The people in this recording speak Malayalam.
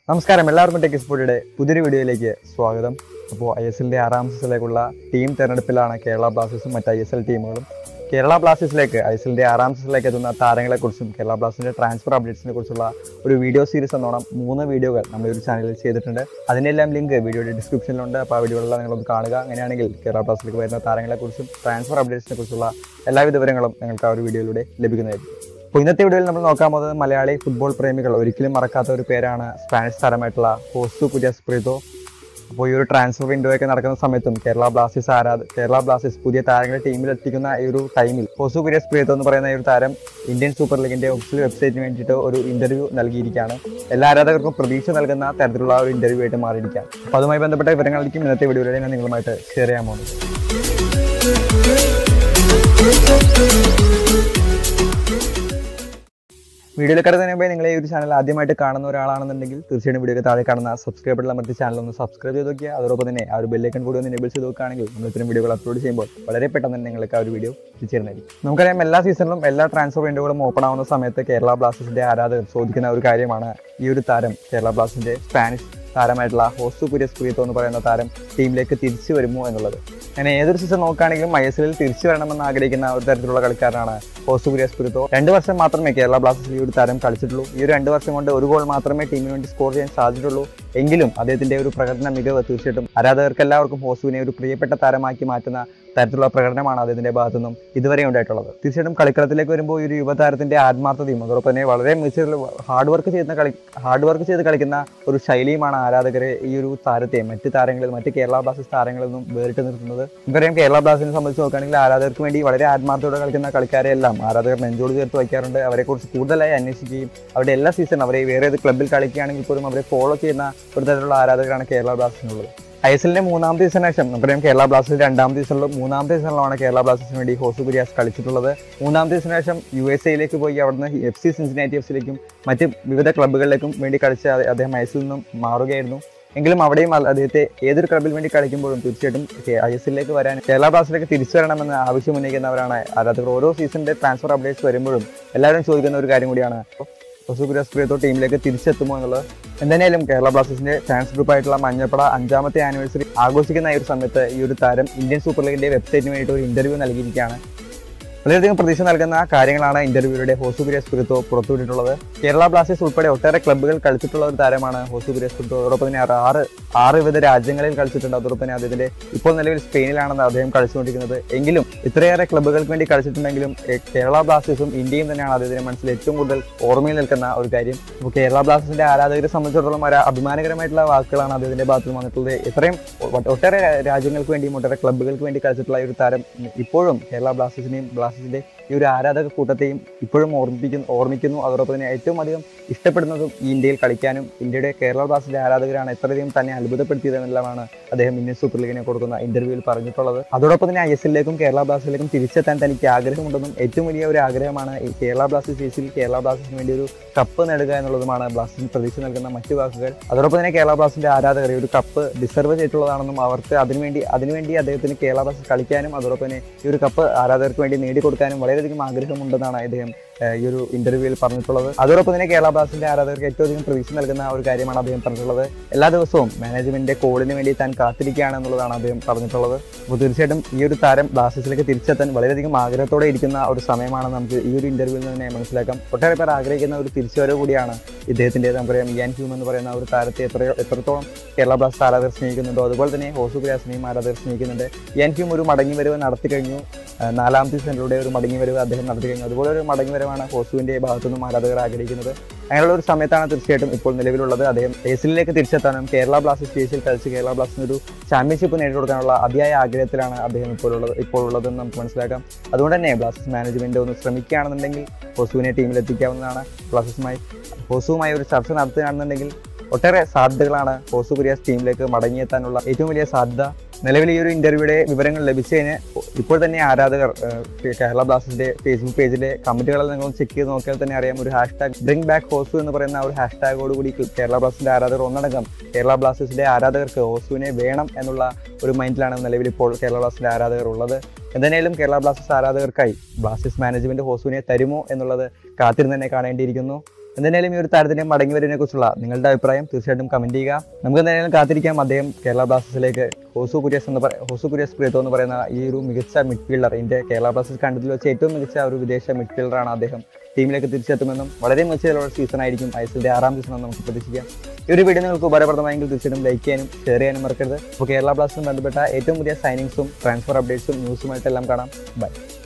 നമസ്കാരം എല്ലാവർക്കും ടെക് സ്പോർട്ടിയുടെ പുതിയൊരു വീഡിയോയിലേക്ക് സ്വാഗതം അപ്പോൾ ഐ എസ് എല്ലിൻ്റെ ആറാം സീസണിലേക്കുള്ള ടീം തെരഞ്ഞെടുപ്പിലാണ് കേരള ബ്ലാസ്റ്റേഴ്സും മറ്റ് ഐ എസ് എൽ ടീമുകളും കേരള ബ്ലാസ്റ്റേഴ്സിലേക്ക് ഐ എസ് എല്ലിൻ്റെ ആറാം സീസണിലേക്ക് എത്തുന്ന താരങ്ങളെക്കുറിച്ചും കേരള ബ്ലാസ്റ്റേഴ്സിൻ്റെ ട്രാൻസ്ഫർ അപ്ഡേറ്റ്സിനെ കുറിച്ചുള്ള ഒരു വീഡിയോ സീരീസ് എന്നോണം മൂന്ന് വീഡിയോകൾ നമ്മൾ ഈ ഒരു ചാനലിൽ ചെയ്തിട്ടുണ്ട് അതിൻ്റെ എല്ലാം ലിങ്ക് വീഡിയോയുടെ ഡിസ്ക്രിപ്ഷനിലുണ്ട് അപ്പോൾ ആ വീഡിയോകളെല്ലാം നിങ്ങളൊന്ന് കാണുക അങ്ങനെയാണെങ്കിൽ കേരള ബ്ലാസ്റ്റേഴ്സിലേക്ക് വരുന്ന താരങ്ങളെക്കുറിച്ചും ട്രാൻസ്ഫർ അപ്ഡേറ്റ്സിനെ കുറിച്ചുള്ള എല്ലാവിധ വിവരങ്ങളും നിങ്ങൾക്ക് ആ ഒരു വീഡിയോയിലൂടെ ലഭിക്കുന്നതായിരിക്കും അപ്പോൾ ഇന്നത്തെ വീഡിയോയിൽ നമ്മൾ നോക്കാൻ പോകുന്നത് മലയാളി ഫുട്ബോൾ പ്രേമികൾ ഒരിക്കലും മറക്കാത്ത ഒരു പേരാണ് സ്പാനിഷ് താരമായിട്ടുള്ള ഹോസ്റ്റു കുര്യസ് പ്രീതോ അപ്പോൾ ഈ ഒരു ട്രാൻസ്ഫർ വിൻഡോ ഒക്കെ നടക്കുന്ന സമയത്തും കേരള ബ്ലാസ്റ്റേഴ്സ് ആരാധ കേരള ബ്ലാസ്റ്റേഴ്സ് പുതിയ താരങ്ങളെ ടീമിൽ എത്തിക്കുന്ന ഈ ഒരു ടൈമിൽ ഹോസ്റ്റു കുര്യസ് പ്രീതോ എന്ന് പറയുന്ന ഈ ഒരു താരം ഇന്ത്യൻ സൂപ്പർ ലീഗിന്റെ ഒഫീഷ്യൽ വെബ്സൈറ്റിന് വേണ്ടിയിട്ട് ഒരു ഇന്റർവ്യൂ നൽകിയിരിക്കുകയാണ് എല്ലാ ആരാധകർക്കും പ്രതീക്ഷ നൽകുന്ന തരത്തിലുള്ള ഒരു ഇന്റർവ്യൂ ആയിട്ട് മാറിയിരിക്കാം അപ്പോൾ അതുമായി ബന്ധപ്പെട്ട വിവരങ്ങളിലേക്കും ഇന്നത്തെ വീഡിയോയിലൂടെ ഞാൻ നിങ്ങളുമായിട്ട് ഷെയർ ചെയ്യാൻ പോകുന്നത് വീഡിയോയിൽ കടന്നതിന് മുമ്പേ നിങ്ങൾ ഈ ഒരു ചാനൽ ആദ്യമായിട്ട് കാണുന്ന ഒരാളാണെന്നുണ്ടെങ്കിൽ തീർച്ചയായും വീഡിയോയിൽ താഴെ കാണുന്ന സബ്സ്ക്രൈബ് ബട്ടൺ അമർത്തി ചാനൽ ഒന്ന് സബ്സ്ക്രൈബ് ചെയ്ത് നോക്കിയാൽ അതോടൊപ്പം തന്നെ ആ ഒരു ബെല്ലൈക്കൺ കൂടി ഒന്ന് എനേബിൾ ചെയ്ത് നോക്കുകയാണെങ്കിൽ നമ്മൾ ഇത്തരം വീഡിയോകൾ അപ്ലോഡ് ചെയ്യുമ്പോൾ വളരെ പെട്ടെന്ന് തന്നെ നിങ്ങൾക്ക് ആ ഒരു വീഡിയോ എത്തിച്ചേരുന്നതായിരിക്കും നമുക്കറിയാം എല്ലാ സീസണിലും എല്ലാ ട്രാൻസ്ഫർ വിൻഡോകളും ഓപ്പൺ ആവുന്ന സമയത്ത് കേരള ബ്ലാസ്റ്റേഴ്സിന്റെ ആരാധകർ ചോദിക്കുന്ന ഒരു കാര്യമാണ് ഈ ഒരു താരം കേരള ബ്ലാസ്റ്റേഴ്സിന്റെ സ്പാനിഷ് താരമായിട്ടുള്ള ഹോസ്റ്റു കുര്യസ് കുര്യത്തോ എന്ന് പറയുന്ന താരം ടീമിലേക്ക് തിരിച്ചു വരുമോ എന്നുള്ളത് അങ്ങനെ ഏതൊരു സീസൺ നോക്കുകയാണെങ്കിലും ഐ എസ് എല്ലിൽ തിരിച്ചു വരണമെന്ന് ആഗ്രഹിക്കുന്ന ഒരു തരത്തിലുള്ള കളിക്കാരനാണ് ഹോസ്റ്റു കുര്യസ് കുര്യത്തോ രണ്ട് വർഷം മാത്രമേ കേരള ബ്ലാസ്റ്റേഴ്സിൽ ഈ ഒരു താരം കളിച്ചിട്ടുള്ളൂ ഈ ഒരു രണ്ട് വർഷം കൊണ്ട് ഒരു ഗോൾ മാത്രമേ ടീമിന് വേണ്ടി സ്കോർ ചെയ്യാൻ സാധിച്ചിട്ടുള്ളൂ എങ്കിലും അദ്ദേഹത്തിന്റെ ഒരു പ്രകടന മികവ് തീർച്ചയായിട്ടും ആരാധകർക്ക് എല്ലാവർക്കും ഹോസുവിനെ ഒരു പ്രിയപ്പെട്ട താരമാക്കി മാറ്റുന്ന തരത്തിലുള്ള പ്രകടനമാണ് അദ്ദേഹത്തിന്റെ ഭാഗത്തു നിന്നും ഇതുവരെ ഉണ്ടായിട്ടുള്ളത് തീർച്ചയായിട്ടും കളിക്കളത്തിലേക്ക് വരുമ്പോൾ ഈ ഒരു യുവതാരത്തിന്റെ ആത്മാർത്ഥതയും അതോടൊപ്പം തന്നെ വളരെ മികച്ച ഹാർഡ് വർക്ക് ചെയ്യുന്ന കളി ഹാർഡ് വർക്ക് ചെയ്ത് കളിക്കുന്ന ഒരു ശൈലിയുമാണ് ആരാധകരെ ഈ ഒരു താരത്തെ മറ്റ് താരങ്ങളിൽ മറ്റ് കേരള ബ്ലാസ്റ്റേഴ്സ് താരങ്ങളിൽ നിന്നും വേറിട്ട് നിർത്തുന്നത് നമുക്കറിയാം കേരള ബ്ലാസ്റ്റേഴ്സിനെ സംബന്ധിച്ച് നോക്കുകയാണെങ്കിൽ ആരാധകർക്ക് വേണ്ടി വളരെ ആത്മാർത്ഥത്തോടെ കളിക്കുന്ന കളിക്കാരെ എല്ലാം ആരാധകർ നെഞ്ചോട് ചേർത്ത് വയ്ക്കാറുണ്ട് അവരെക്കുറിച്ച് കൂടുതലായി അന്വേഷിക്കുകയും അവരുടെ എല്ലാ സീസൺ അവരെ വേറെ ഏത് ക്ലബ്ബിൽ കളിക്കുകയാണെങ്കിൽ പോലും അവരെ ഫോളോ ചെയ്യുന്ന ഒരു തരത്തിലുള്ള ആരാധകരാണ് കേരള ബ്ലാസ്റ്റേഴ്സിനുള്ളത് ഐ എസ് എല്ലിന്റെ മൂന്നാമത്തെ സീസണിന് ശേഷം നമുക്കറിയാം കേരള ബ്ലാസ്റ്റേഴ്സ് രണ്ടാമത്തെ സീസണിലും മൂന്നാമത്തെ സീസണിലുമാണ് കേരള ബ്ലാസ്റ്റേഴ്സിന് വേണ്ടി ഹോസു കുര്യാസ് കളിച്ചിട്ടുള്ളത് മൂന്നാമത്തെ സീസണിന് ശേഷം യു എസ് എയിലേക്ക് പോയി അവിടുന്ന് എഫ് സി സിൻസിനാറ്റി എഫ് സിയിലേക്കും മറ്റ് വിവിധ ക്ലബ്ബുകളിലേക്കും വേണ്ടി കളിച്ച അദ്ദേഹം ഐ എസ് എല്ലിൽ നിന്നും മാറുകയായിരുന്നു എങ്കിലും അവിടെയും അല്ല- അദ്ദേഹത്തെ ഏതൊരു ക്ലബിൽ വേണ്ടി കളിക്കുമ്പോഴും തീർച്ചയായിട്ടും ഐ എസ് എല്ലിലേക്ക് വരാൻ കേരള ബ്ലാസ്റ്റേഴ്സിലേക്ക് തിരിച്ചു വരണമെന്ന് ആവശ്യം ഉന്നയിക്കുന്നവരാണ് ആരാധകർ ഓരോ സീസണിന്റെ ട്രാൻസ്ഫർ അപ്ഡേറ്റ്സ് വരുമ്പോഴും എല്ലാവരും ചോദിക്കുന്ന ഒരു കാര്യം കൂടിയാണ് സുഗുരാസ്പ്രിയത്തോ ടീമിലേക്ക് തിരിച്ചെത്തുമോ എന്നുള്ളത് എന്തായാലും കേരള ബ്ലാസ്റ്റേഴ്സിന്റെ ഫാൻസ് ഗ്രൂപ്പ് ആയിട്ടുള്ള മഞ്ഞപ്പട അഞ്ചാമത്തെ ആനിവേഴ്സറി ആഘോഷിക്കുന്ന ഈ ഒരു സമയത്ത് ഈ ഒരു താരം ഇന്ത്യൻ സൂപ്പർ ലീഗിന്റെ വെബ്സൈറ്റിന് വേണ്ടിയിട്ട് ഒരു ഇന്റർവ്യൂ നൽകിയിരിക്കുകയാണ് വളരെയധികം പ്രതീക്ഷ നൽകുന്ന കാര്യങ്ങളാണ് ഇന്റർവ്യൂയുടെ ഹോസുബിരിയ സ്പിരിത്തോ പുറത്തുവിട്ടിട്ടുള്ളത് കേരള ബ്ലാസ്റ്റേഴ്സ് ഉൾപ്പെടെ ഒട്ടേറെ ക്ലബ്ബുകൾ കളിച്ചിട്ടുള്ള ഒരു താരമാണ് ഹോസുബിരിയ സ്പിരിത്തോ അതോടൊപ്പം തന്നെ ആറ് ആറ് ആറ് വിവിധ രാജ്യങ്ങളിൽ കളിച്ചിട്ടുണ്ട് അതോടൊപ്പം തന്നെ അദ്ദേഹത്തിന്റെ ഇപ്പോൾ നിലവിൽ സ്പെയിനിലാണെന്ന് അദ്ദേഹം കളിച്ചുകൊണ്ടിരിക്കുന്നത് എങ്കിലും ഇത്രയേറെ ക്ലബ്ബുകൾക്ക് വേണ്ടി കളിച്ചിട്ടുണ്ടെങ്കിലും ഏ, കേരള ബ്ലാസ്റ്റേഴ്സും ഇന്ത്യയും തന്നെയാണ് അദ്ദേഹത്തിന്റെ മനസ്സിൽ ഏറ്റവും കൂടുതൽ ഓർമ്മയിൽ നിൽക്കുന്ന ഒരു കാര്യം അപ്പോൾ കേരള ബ്ലാസ്റ്റേഴ്സിന്റെ ആരാധകരെ സംബന്ധിച്ചിടത്തോളം ഒരു അഭിമാനകരമായിട്ടുള്ള വാക്കുകളാണ് അദ്ദേഹത്തിന്റെ ഭാഗത്ത് നിന്ന് വന്നിട്ടുള്ളത് ഇത്രയും ഒ- ഒട്ടേറെ രാ- രാജ്യങ്ങൾക്ക് വേണ്ടിയും ഒട്ടേറെ ക്ലബ്ബുകൾക്ക് വേണ്ടി കളിച്ചിട്ടുള്ള ഈ ഒരു താരം ഇപ്പോഴും കേരള ബ്ലാസ്റ്റേഴ്സിനെയും ബ്ലാസ്റ്റേഴ്സിന്റെ ഈ ഒരു ആരാധക കൂട്ടത്തെയും ഇപ്പോഴും ഓർമ്മിപ്പിക്കുന്നു ഓർമ്മിക്കുന്നു അതോടൊപ്പം തന്നെ ഏറ്റവും അധികം ഇഷ്ടപ്പെടുന്നതും ഈ ഇന്ത്യയിൽ കളിക്കാനും ഇന്ത്യയുടെ കേരള ബ്ലാസ്റ്റേഴ്സിന്റെ ആരാധകരാണ് എത്രയധികം തന്നെ അത്ഭുതപ്പെടുത്തിയത് എന്നുള്ളതാണ് അദ്ദേഹം ഇന്ത്യൻ സൂപ്പർ ലീഗിനെ കൊടുക്കുന്ന ഇന്റർവ്യൂവിൽ പറഞ്ഞിട്ടുള്ളത് അതോടൊപ്പം തന്നെ ഐ എസ് എല്ലിലേക്കും കേരള ബ്ലാസ്റ്റേഴ്സിലേക്കും തിരിച്ചെത്താൻ തനിക്ക് ആഗ്രഹമുണ്ടെന്നും ഏറ്റവും വലിയ ഒരു ആഗ്രഹമാണ് ഈ കേരള ബ്ലാസ്റ്റേഴ്സ് സീസിൽ കേരള ബ്ലാസ്റ്റേഴ്സിന് വേണ്ടി ഒരു കപ്പ് നേടുക എന്നുള്ളതുമാണ് ബ്ലാസ്റ്റേഴ്സിന് പ്രതീക്ഷ നൽകുന്ന മറ്റു വാക്കുകൾ അതോടൊപ്പം തന്നെ കേരള ബ്ലാസ്റ്റേഴ്സിന്റെ ആരാധകർ ഈ ഒരു കപ്പ് ഡിസർവ് ചെയ്തിട്ടുള്ളതാണെന്നും അവർക്ക് അതിനുവേണ്ടി അതിനുവേണ്ടി അദ്ദേഹത്തിന് കേരള ബ്ലാസ്റ്റേഴ്സ് കളിക്കാനും അതോടൊപ്പം തന്നെ ഈ ഒരു കപ്പ് ആരാധകർക്ക് വേണ്ടി നേടിക്കൊടുക്കാനും വളരെയധികം ആഗ്രഹമുണ്ടെന്നാണ് ഇദ്ദേഹം ഏഹ്, ഈ ഒരു ഇന്റർവ്യൂവിൽ പറഞ്ഞിട്ടുള്ളത് അതോടൊപ്പം തന്നെ കേരള ബ്ലാസ്റ്റേഴ്സിന്റെ ആരാധകർക്ക് ഏറ്റവും അധികം പ്രതീക്ഷ നൽകുന്ന ഒരു കാര്യമാണ് അദ്ദേഹം പറഞ്ഞിട്ടുള്ളത് എല്ലാ ദിവസവും മാനേജ്മെന്റിന്റെ കോളിന് വേണ്ടി താൻ കാത്തിരിക്കുകയാണ് എന്നുള്ളതാണ് അദ്ദേഹം പറഞ്ഞിട്ടുള്ളത് അപ്പോൾ തീർച്ചയായിട്ടും ഈ ഒരു താരം ബ്ലാസ്റ്റേഴ്സിലേക്ക് തിരിച്ചെത്താൻ വളരെയധികം ആഗ്രഹത്തോടെ ഇരിക്കുന്ന ഒരു സമയമാണ് നമുക്ക് ഈ ഒരു ഇന്റർവ്യൂവിൽ നിന്ന് തന്നെ മനസ്സിലാക്കാം ഒട്ടേറെ പേർ ആഗ്രഹിക്കുന്ന ഒരു തിരിച്ചുവരവ് കൂടിയാണ് ഇദ്ദേഹത്തിന്റെ നമുക്കറിയാം ഇയാൻ ഹ്യൂം എന്ന് പറയുന്ന ഒരു താരത്തെ എത്രയോ എത്രത്തോളം കേരള ബ്ലാസ്റ്റേഴ്സ് ആരാധകർ സ്നേഹിക്കുന്നുണ്ടോ അതുപോലെ തന്നെ ഹോസു ഗ്രാസിനെയും ആരാധകർ സ്നേഹിക്കുന്നുണ്ട് ഇയാൻ ഹ്യൂം ഒരു മടങ്ങി വരവ് നടത്തി കഴിഞ്ഞു ആ, നാലാമത്തെ സീസണിലൂടെ ഒരു മടങ്ങി വരവ് അദ്ദേഹം നടത്തി കഴിഞ്ഞു അതുപോലെ ഒരു മടങ്ങി വരവാണ് ഹോസുവിന്റെ ഭാഗത്തുനിന്നും ആരാധകർ ആഗ്രഹിക്കുന്നത് അങ്ങനെയുള്ള ഒരു സമയത്താണ് തീർച്ചയായിട്ടും ഇപ്പോൾ നിലവിലുള്ളത് അദ്ദേഹം ഏസിലേക്ക് തിരിച്ചെത്താനും കേരള ബ്ലാസ്റ്റേഴ്സ് സ്റ്റേജിൽ കളിച്ച് കേരള ബ്ലാസ്റ്റേഴ്സിന് ഒരു ചാമ്പ്യൻഷിപ്പ് നേടിക്കൊടുക്കാനുള്ള അതിയായ ആഗ്രഹത്തിലാണ് അദ്ദേഹം ഇപ്പോൾ ഉള്ളത് ഇപ്പോൾ ഉള്ളതെന്ന് നമുക്ക് മനസ്സിലാക്കാം അതുകൊണ്ട് തന്നെ ബ്ലാസ്റ്റേഴ്സ് മാനേജ്മെന്റ് ഒന്ന് ശ്രമിക്കുകയാണെന്നുണ്ടെങ്കിൽ ഹോസുവിനെ ടീമിൽ എത്തിക്കാവുന്നതാണ് ബ്ലാസ്റ്റേഴ്സുമായി ഹോസുവുമായി ഒരു ചർച്ച നടത്തുകയാണെന്നുണ്ടെങ്കിൽ ഒട്ടേറെ സാധ്യതകളാണ് ഹോസു കുര്യാസ് ടീമിലേക്ക് മടങ്ങിയെത്താനുള്ള ഏറ്റവും വലിയ സാധ്യത നിലവിൽ ഈ ഒരു ഇന്റർവ്യൂയുടെ വിവരങ്ങൾ ലഭിച്ചതിന് ഇപ്പോൾ തന്നെ ആരാധകർ ഏഹ്, കേരള ബ്ലാസ്റ്റേഴ്സിന്റെ ഫേസ്ബുക്ക് പേജിലെ കമന്റുകളെല്ലാം നിങ്ങൾ ചെക്ക് ചെയ്ത് നോക്കിയാൽ തന്നെ അറിയാം ഒരു ഹാഷ്ടാഗ് ബ്രിങ് ബാക്ക് ഹോസു എന്ന് പറയുന്ന ആ ഒരു ഹാഷ്ടാഗോട് കൂടി കേരള ബ്ലാസ്റ്റേഴ്സിന്റെ ആരാധകർ ഒന്നടങ്കം കേരള ബ്ലാസ്റ്റേഴ്സിന്റെ ആരാധകർക്ക് ഹോസുവിനെ വേണം എന്നുള്ള ഒരു മൈൻഡിലാണ് നിലവിൽ ഇപ്പോൾ കേരള ബ്ലാസ്റ്റേഴ്സിന്റെ ആരാധകർ ഉള്ളത് എന്തായാലും കേരള ബ്ലാസ്റ്റേഴ്സ് ആരാധകർക്കായി ബ്ലാസ്റ്റേഴ്സ് മാനേജ്മെന്റ് ഹോസുവിനെ തരുമോ എന്നുള്ളത് കാത്തിരുന്ന് തന്നെ കാണേണ്ടിയിരിക്കുന്നു എന്തായാലും ഈ ഒരു താരത്തിന്റെ മടങ്ങി വരുന്നതിനെ കുറിച്ചുള്ള നിങ്ങളുടെ അഭിപ്രായം തീർച്ചയായിട്ടും കമന്റ് ചെയ്യുക നമുക്ക് എന്തായാലും കാത്തിരിക്കാം അദ്ദേഹം കേരള ബ്ലാസ്റ്റേഴ്സിലേക്ക് ഹോസു കുര്യസ് എന്ന് പറയുന്ന ഹോസു കുര്യസ് പ്രിയത്തോ എന്ന് പറയുന്ന ഈ ഒരു മികച്ച മിഡ്ഫീൽഡർ ഇന്ത്യ കേരള ബ്ലാസ്റ്റേഴ്സ് കണ്ടതിൽ വെച്ച് ഏറ്റവും മികച്ച ഒരു വിദേശ മിഡ്ഫീൽഡറാണ് അദ്ദേഹം ടീമിലേക്ക് തിരിച്ചെത്തുമെന്നും വളരെ മികച്ച സീസൺ ആയിരിക്കും ഐ എസ് എല്ലിന്റെ ആറാം സീസൺ നമുക്ക് പ്രതീക്ഷിക്കാം ഈ ഒരു വീഡിയോ നിങ്ങൾക്ക് ഉപകാരപ്രദമായെങ്കിൽ തീർച്ചയായിട്ടും ലൈക്ക് ചെയ്യാനും ഷെയർ ചെയ്യാനും മറക്കരുത് അപ്പോൾ കേരള ബ്ലാസ്റ്റേഴ്സും ബന്ധപ്പെട്ട ഏറ്റവും പുതിയ സൈനിങ്സും ട്രാൻസ്ഫർ അപ്ഡേറ്റ്സും ന്യൂസുമായിട്ടെല്ലാം കാണാം ബൈ